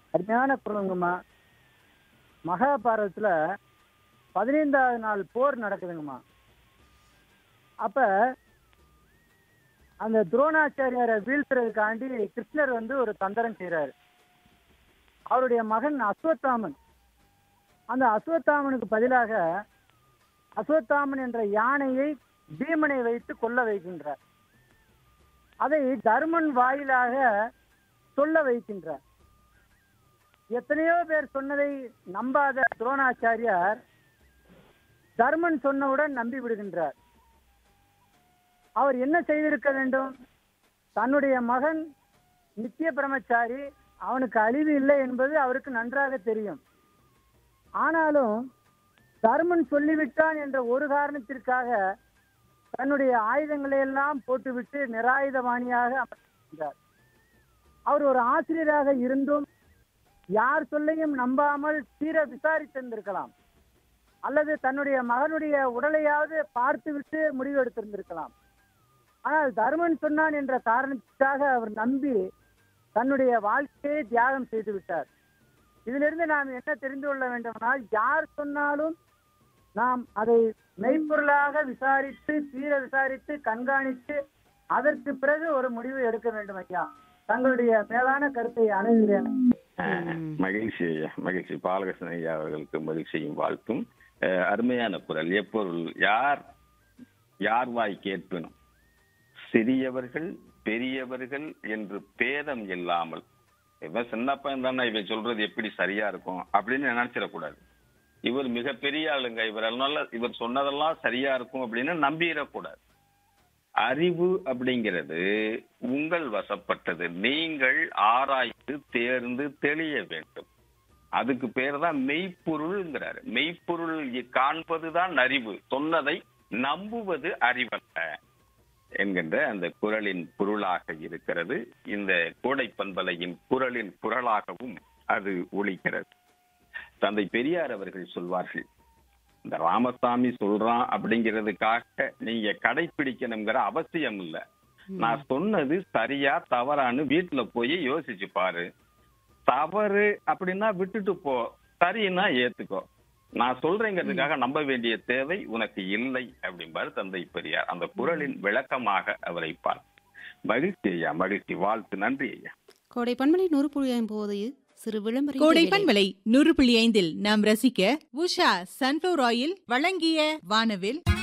அருமையான குரலுங்கம்மா மகாபாரதத்துல பதினைந்தாவது நாள் போர் நடக்குதுங்கம்மா அப்ப அந்த துரோணாச்சாரியாரை வீழ்த்துறதுக்காண்டி கிருஷ்ணர் வந்து ஒரு தந்திரம் செய்றாரு அவருடைய மகன் அஸ்வத்தாமன் அந்த அஸ்வத்தாமனுக்கு பதிலாக அஸ்வத்தாமன் என்ற யானையை பீமனை வைத்து கொல்ல வைக்கின்றார் அதை தர்மன் வாயிலாக சொல்ல வைக்கின்றார் எத்தனையோ பேர் சொன்னதை நம்பாத துரோணாச்சாரியார் தர்மன் சொன்னவுடன் நம்பி விடுகின்றார் அவர் என்ன செய்திருக்க வேண்டும் தன்னுடைய மகன் நித்திய பிரம்மச்சாரி அவனுக்கு அழிவு இல்லை என்பது அவருக்கு நன்றாக தெரியும் ஆனாலும் தர்மன் சொல்லிவிட்டான் என்ற ஒரு காரணத்திற்காக தன்னுடைய ஆயுதங்களை எல்லாம் போட்டுவிட்டு நிராயுதபாணியாக அமர்ந்திருந்தார் அவர் ஒரு ஆசிரியராக இருந்தும் யார் சொல்லையும் நம்பாமல் தீர விசாரித்திருந்திருக்கலாம் அல்லது தன்னுடைய மகனுடைய உடலையாவது பார்த்துவிட்டு முடிவு எடுத்திருந்திருக்கலாம் ஆனால் தர்மன் சொன்னான் என்ற காரணத்திற்காக அவர் நம்பி தன்னுடைய வாழ்க்கையை தியாகம் செய்து விட்டார் இதிலிருந்து நாம் என்ன தெரிந்து கொள்ள வேண்டுமானால் யார் சொன்னாலும் நாம் அதை மெய்ப்பொருளாக விசாரித்து தீர விசாரித்து கண்காணித்து அதற்கு பிறகு ஒரு முடிவு எடுக்க வேண்டும் ஐயா தங்களுடைய மேலான கருத்தை அணுகிறேன் மகிழ்ச்சி ஐயா மகிழ்ச்சி பாலகிருஷ்ணன் ஐயா அவர்களுக்கு மகிழ்ச்சியும் வாழ்த்தும் அஹ், அருமையான குரல் எப்பொருள் யார் யார் வாய் கேட்பினும் சிறியவர்கள் பெரியவர்கள் என்று பேதம் இல்லாமல் இவன் சின்ன பையன் தானே இவன் சொல்றது எப்படி சரியா இருக்கும் அப்படின்னு நினைச்சிடக்கூடாது இவர் மிகப்பெரிய ஆளுங்க இவர் அதனால இவர் சொன்னதெல்லாம் சரியா இருக்கும் அப்படின்னு நம்பிடக்கூடாது அறிவு அப்படிங்கிறது உங்கள் வசப்பட்டது நீங்கள் ஆராய்ந்து தேர்ந்து தெளிய வேண்டும் அதுக்கு பேர் தான் மெய்ப்பொருள்ங்கிறாரு மெய்ப்பொருள் காண்பதுதான் அறிவு சொன்னதை நம்புவது அறிவல்ல என்கின்ற அந்த குரலின் பொருளாக இருக்கிறது இந்த கோடை பண்பலையின் குரலின் குரலாகவும் அது ஒலிக்கிறது தந்தை பெரியார் அவர்கள் சொல்வார்கள் இந்த ராமசாமி சொல்றான் அப்படிங்கிறதுக்காக நீங்க கடைபிடிக்கணுங்கிற அவசியம் இல்ல நான் சொன்னது சரியா தவறான்னு வீட்டுல போய் யோசிச்சு பாரு தவறு அப்படின்னா விட்டுட்டு போ சரின்னா ஏத்துக்கோ நான் சொல்றேங்கிறதுக்காக நம்ப வேண்டிய தேவை உனக்கு இல்லை அப்படிம்பாரு தந்தை பெரியார் அந்த குரலின் விளக்கமாக அவரை பார் மகிழ்ச்சி ஐயா மகிழ்ச்சி வாழ்த்து நன்றி ஐயா கோடை பண்பலை நூறு புள்ளி ஐம்பது சிறு விளம்பர கோடை இடைவேளை. பண்பலை நூறு புள்ளி ஐந்தில் நாம் ரசிக்க உஷா சன்ஃபிளவர் ஆயில் வழங்கிய வானவில்